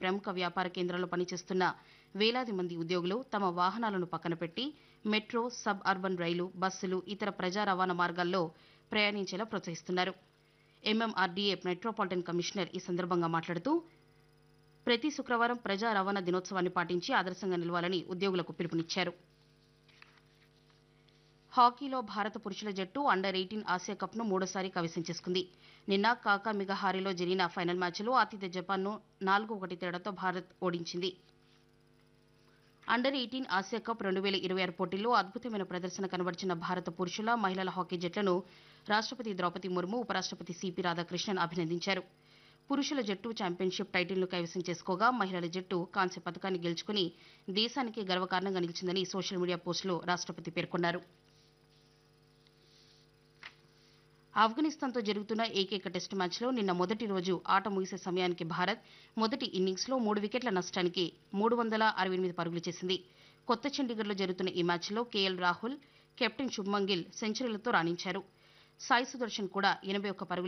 ప్రముఖ వ్యాపార కేంద్రాల్లో పనిచేస్తున్న వేలాది మంది ఉద్యోగులు తమ వాహనాలను పక్కన పెట్టి మెట్రో సబ్ అర్బన్ రైలు బస్సులు ఇతర ప్రజా రవాణా మార్గాల్లో ప్రయాణించేలా ప్రోత్సహిస్తున్నారు ఎంఎంఆర్డీఏ మెట్రోపాలిటన్ కమిషనర్ ఈ సందర్భంగా మాట్లాడుతూ ప్రతి శుక్రవారం ప్రజా రవాణా దినోత్సవాన్ని పాటించి ఆదర్శంగా నిలవాలని ఉద్యోగులకు పిలుపునిచ్చారు హాకీలో భారత పురుషుల జట్టు అండర్ ఎయిటీన్ ఆసియా కప్ను మూడోసారి కైవసం చేసుకుంది నిన్న కాకా మిగహారీలో జరిగిన ఫైనల్ మ్యాచ్లో ఆతిథ్య జపాన్ను నాలుగు ఒకటి తేడాతో భారత్ ఓడించింది అండర్ ఎయిటీన్ ఆసియా కప్ రెండు వేల ఇరవై ఆరు పోటీల్లో అద్భుతమైన ప్రదర్శన కనబర్చిన భారత పురుషుల మహిళల హాకీ జట్లను రాష్ట్రపతి ద్రౌపది ముర్ము ఉపరాష్ట్రపతి సిపి రాధాకృష్ణన్ అభినందించారు పురుషుల జట్టు ఛాంపియన్షిప్ టైటిల్ను కైవసం చేసుకోగా మహిళల జట్టు కాంస్య పథకాన్ని గెలుచుకుని దేశానికి గర్వకారణంగా నిలిచిందని సోషల్ మీడియా పోస్టులో రాష్ట్రపతి పేర్కొన్నారు ఆఫ్ఘనిస్తాన్తో జరుగుతున్న ఏకైక టెస్టు మ్యాచ్లో నిన్న మొదటి రోజు ఆట ముగిసే సమయానికి భారత్ మొదటి ఇన్నింగ్స్లో మూడు వికెట్ల నష్టానికి మూడు వందల అరవై ఎనిమిది పరుగులు చేసింది కొత్త చండీగఢ్లో జరుగుతున్న ఈ మ్యాచ్లో కేఎల్ రాహుల్ కెప్టెన్ శుభ్మన్ గిల్ సెంచరీలతో రాణించారు సాయి సుదర్శన్ కూడా ఎనభై ఒక్క పరుగులు